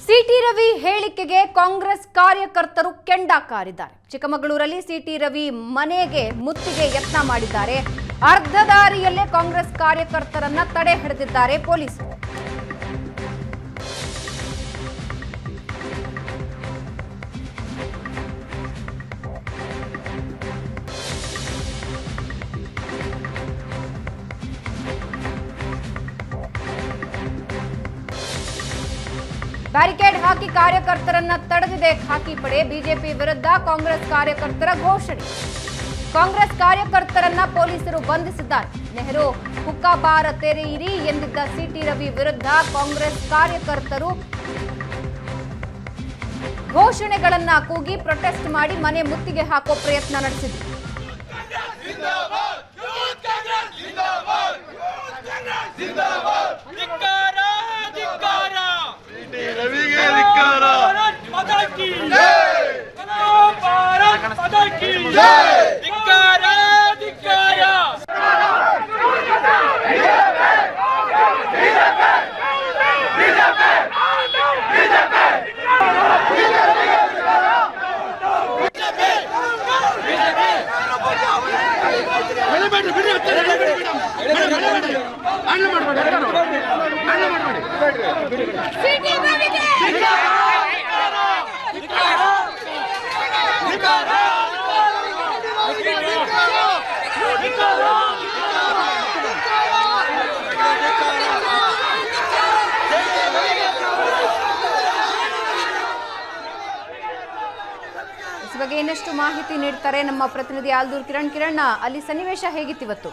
city Ravi ಹೇಳಿಕೆಗೆ ಕಾಂಗ್ರೆಸ್ ಕಾರ್ಯಕರ್ತರು ಕೆಂಡ ಕಾರಿದ್ದಾರೆ ಚಿಕ್ಕಮಗಳೂರಲ್ಲಿ ಸಿಟಿ ರವಿ ಮನೆಗೆ ಮುತ್ತಿಗೆ ಯತ್ನ ಮಾಡಿದ್ದಾರೆ ಅರ್ಧ ದಾರಿಯಲ್ಲೇ ಕಾಂಗ್ರೆಸ್ ಕಾರ್ಯಕರ್ತರನ್ನ ತಡೆ ಹಿಡಿದಿದ್ದಾರೆ ಪೊಲೀಸರು ಬ್ಯಾರಿಕೇಡ್ ಹಾಕಿ ಕಾರ್ಯಕರ್ತರನ್ನ ತಡೆದಿದೆ ಖಾಕಿ ಪಡೆ ಬಿಜೆಪಿ ವಿರುದ್ಧ ಕಾಂಗ್ರೆಸ್ ಕಾರ್ಯಕರ್ತರ ಘೋಷಣೆ ಕಾಂಗ್ರೆಸ್ ಕಾರ್ಯಕರ್ತರನ್ನ ಪೊಲೀಸರು ಬಂಧಿಸಿದ್ದಾರೆ ನೆಹರು ಹುಕ್ಕಾಬಾರ ತೆರೆಯಿರಿ ಎಂದಿದ್ದ ಸಿಟಿ ರವಿ ವಿರುದ್ಧ ಕಾಂಗ್ರೆಸ್ ಕಾರ್ಯಕರ್ತರು ಘೋಷಣೆಗಳನ್ನ ಕೂಗಿ ಪ್ರೊಟೆಸ್ಟ್ ಮಾಡಿ ಮನೆ ಮುತ್ತಿಗೆ ಹಾಕೋ ಪ್ರಯತ್ನ ನಡೆಸಿದ್ರು ಧಿಕ್ಕಾರ ಧಿಕ್ಕಾರ ರವಿಗೆ ಧಿಕ್ಕಾರ ಭಾರತ್ ಮಾತಾ ಕಿ ಹಲೋ ಭಾರತ್ ಮಾತಾ ಕಿ ಧಿಕ್ಕಾರ ಧಿಕ್ಕಾರ ಇಸ್ ಬಗ್ಗೆ ಇನ್ನಷ್ಟು ಮಾಹಿತಿ ನೀಡ್ತಾರೆ ನಮ್ಮ ಪ್ರತಿನಿಧಿ ಆಲ್ದೂರ್ ಕಿರಣ್ ಕಿರಣ್ ಅಲ್ಲಿ ಸನ್ನಿವೇಶ ಹೇಗಿತ್ತು ಇವತ್ತು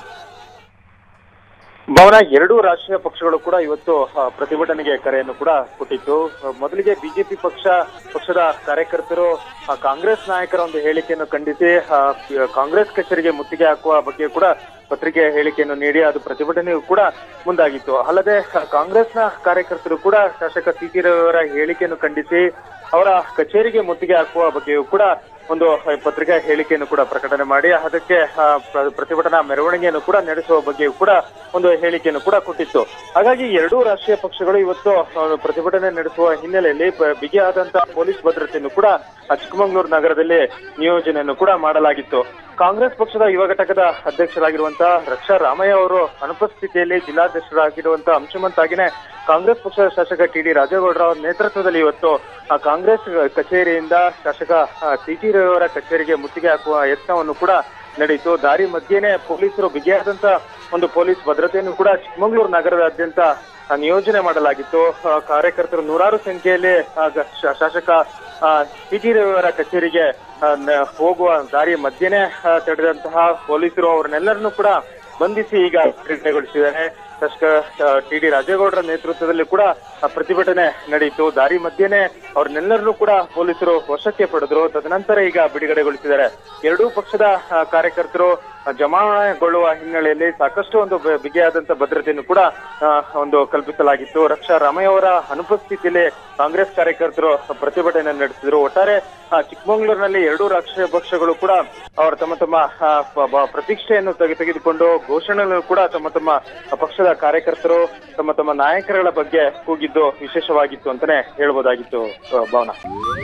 ಭವನ ಎರಡೂ ರಾಷ್ಟ್ರೀಯ ಪಕ್ಷಗಳು ಕೂಡ ಇವತ್ತು ಆ, ಪ್ರತಿಭಟನೆಗೆ ಕರೆಯನ್ನು ಕೂಡ ಕೊಟ್ಟಿತ್ತು ಆ, ಮೊದಲಿಗೆ ಬಿಜೆಪಿ ಪಕ್ಷ ಪಕ್ಷದ ಕಾರ್ಯಕರ್ತರು ಆ, ಕಾಂಗ್ರೆಸ್ ನಾಯಕರ ಒಂದು ಹೇಳಿಕೆಯನ್ನು ಖಂಡಿಸಿ ಆ, ಕಾಂಗ್ರೆಸ್ ಕಚೇರಿಗೆ ಮುತ್ತಿಗೆ ಹಾಕುವ ಬಗ್ಗೆ ಕೂಡ ಪತ್ರಿಕೆ ಹೇಳಿಕೆಯನ್ನು ನೀಡಿ ಅದು ಪ್ರತಿಭಟನೆಯೂ ಕೂಡ ಮುಂದಾಗಿತ್ತು ಅಲ್ಲದೆ ಆ, ಕಾಂಗ್ರೆಸ್ನ ಕಾರ್ಯಕರ್ತರು ಕೂಡ ಶಾಸಕ ಸಿ ಟಿ ರವಿ ಅವರ ಹೇಳಿಕೆಯನ್ನು ಖಂಡಿಸಿ ಅವರ ಕಚೇರಿಗೆ ಮುತ್ತಿಗೆ ಹಾಕುವ ಬಗ್ಗೆಯೂ ಕೂಡ ಒಂದು ಪತ್ರಿಕಾ ಹೇಳಿಕೆಯನ್ನು ಕೂಡ ಪ್ರಕಟಣೆ ಮಾಡಿ ಅದಕ್ಕೆ ಆ, ಪ್ರ- ಪ್ರತಿಭಟನಾ ಮೆರವಣಿಗೆಯನ್ನು ಕೂಡ ನಡೆಸುವ ಬಗ್ಗೆಯೂ ಕೂಡ ಒಂದು ಹೇಳಿಕೆಯನ್ನು ಕೂಡ ಕೊಟ್ಟಿತ್ತು ಹಾಗಾಗಿ ಎರಡೂ ರಾಷ್ಟ್ರೀಯ ಪಕ್ಷಗಳು ಇವತ್ತು ಆ, ಪ್ರತಿಭಟನೆ ನಡೆಸುವ ಹಿನ್ನೆಲೆಯಲ್ಲಿ ಬ- ಬಿಗಿಯಾದಂತಹ ಪೊಲೀಸ್ ಭದ್ರತೆಯನ್ನು ಕೂಡ ಆ, ಚಿಕ್ಕಮಗಳೂರು ನಗರದಲ್ಲಿ ನಿಯೋಜನೆಯನ್ನು ಕೂಡ ಮಾಡಲಾಗಿತ್ತು ಕಾಂಗ್ರೆಸ್ ಪಕ್ಷದ ಯುವ ಘಟಕದ ಅಧ್ಯಕ್ಷರಾಗಿರುವಂತಹ ರಕ್ಷಾ ರಾಮಯ್ಯ ಅವರು ಅನುಪಸ್ಥಿತಿಯಲ್ಲಿ ಜಿಲ್ಲಾಧ್ಯಕ್ಷರಾಗಿರುವಂತಹ ಅಂಶಮಂತಾಗಿನೇ ಕಾಂಗ್ರೆಸ್ ಪಕ್ಷದ ಶಾಸಕ ಟಿ ಡಿ ರಾಜೇಗೌಡರ ಅವರ ನೇತೃತ್ವದಲ್ಲಿ ಇವತ್ತು ಆ ಕಾಂಗ್ರೆಸ್ ಕಚೇರಿಯಿಂದ ಶಾಸಕ ಸಿ ಟಿ ರವಿ ಅವರ ಕಚೇರಿಗೆ ಮುತ್ತಿಗೆ ಹಾಕುವ ಯತ್ನವನ್ನು ಕೂಡ ನಡೆಯಿತು ದಾರಿ ಮಧ್ಯೆನೇ ಪೊಲೀಸರು ಬಿಗಿಯಾದಂತ ಒಂದು ಪೊಲೀಸ್ ಭದ್ರತೆಯನ್ನು ಕೂಡ ಚಿಕ್ಕಮಗಳೂರು ನಗರದಾದ್ಯಂತ ಆ, ನಿಯೋಜನೆ ಮಾಡಲಾಗಿತ್ತು ಆ, ಕಾರ್ಯಕರ್ತರು ನೂರಾರು ಸಂಖ್ಯೆಯಲ್ಲಿ ಆ, ಗ- ಶಾ- ಶಾಸಕ ಸಿ ಟಿ ರವಿ ಅವರ ಕಚೇರಿಗೆ ಆ, ನ- ಹೋಗುವ ದಾರಿ ಮಧ್ಯೆನೇ ಆ, ತಡೆದಂತಹ ಪೊಲೀಸರು ಅವರನ್ನೆಲ್ಲರನ್ನೂ ಕೂಡ ಬಂಧಿಸಿ ಈಗ ಬಿಡುಗಡೆಗೊಳಿಸಿದ್ದಾರೆ ಶಾಸಕ ಟಿ ಡಿ ರಾಜೇಗೌಡರ ನೇತೃತ್ವದಲ್ಲಿ ಕೂಡ ಆ, ಪ್ರತಿಭಟನೆ ನಡೆಯಿತು ದಾರಿ ಮಧ್ಯೆನೇ ಅವ್ರನ್ನೆಲ್ಲರನ್ನೂ ಕೂಡ ಪೊಲೀಸರು ವಶಕ್ಕೆ ಪಡೆದ್ರು ತದನಂತರ ಈಗ ಬಿಡುಗಡೆಗೊಳಿಸಿದ್ದಾರೆ ಎರಡೂ ಪಕ್ಷದ ಆ, ಕಾರ್ಯಕರ್ತರು ಆ, ಜಮಾವಣೆಗೊಳ್ಳುವ ಹಿನ್ನೆಲೆಯಲ್ಲಿ ಸಾಕಷ್ಟು ಒಂದು ಬ- ಬಿಗಿಯಾದಂತ ಭದ್ರತೆಯನ್ನು ಕೂಡ ಆ, ಒಂದು ಕಲ್ಪಿಸಲಾಗಿತ್ತು ರಕ್ಷಾ ರಾಮಯ್ಯ ಅವರ ಅನುಪಸ್ಥಿತಿಯಲ್ಲಿ ಕಾಂಗ್ರೆಸ್ ಕಾರ್ಯಕರ್ತರು ಪ್ರತಿಭಟನೆ ನಡೆಸಿದ್ರು ಒಟ್ಟಾರೆ ಆ, ಚಿಕ್ಕಮಗಳೂರಿನಲ್ಲಿ ಎರಡೂ ರಾಷ್ಟ್ರೀಯ ಪಕ್ಷಗಳು ಕೂಡ ಅವರು ತಮ್ಮ ತಮ್ಮ ಆ, ಪ- ಬ- ಪ್ರತಿಷ್ಠೆಯನ್ನು ತೆಗೆ ತೆಗೆದುಕೊಂಡು ಘೋಷಣೆಗಳನ್ನು ಕೂಡ ತಮ್ಮ ತಮ್ಮ ಪಕ್ಷದ ಕಾರ್ಯಕರ್ತರು ತಮ್ಮ ತಮ್ಮ ನಾಯಕರುಗಳ ಬಗ್ಗೆ ಕೂಗಿದ್ದು ವಿಶೇಷವಾಗಿತ್ತು ಅಂತಾನೆ ಹೇಳ್ಬೋದಾಗಿತ್ತು ಆ, ಭಾವನಾ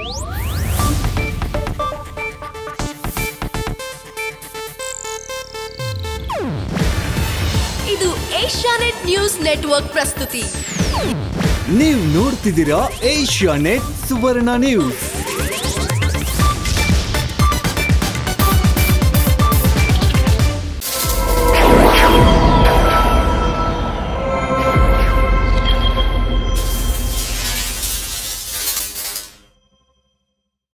ಇದು ಏಷ್ಯಾನೆಟ್ ನ್ಯೂಸ್ ನೆಟ್ವರ್ಕ್ ಪ್ರಸ್ತುತಿ ನೀವು ನೋಡ್ತಿದ್ದೀರಾ ಏಷ್ಯಾ ನೆಟ್ ಸುವರ್ಣ ನ್ಯೂಸ್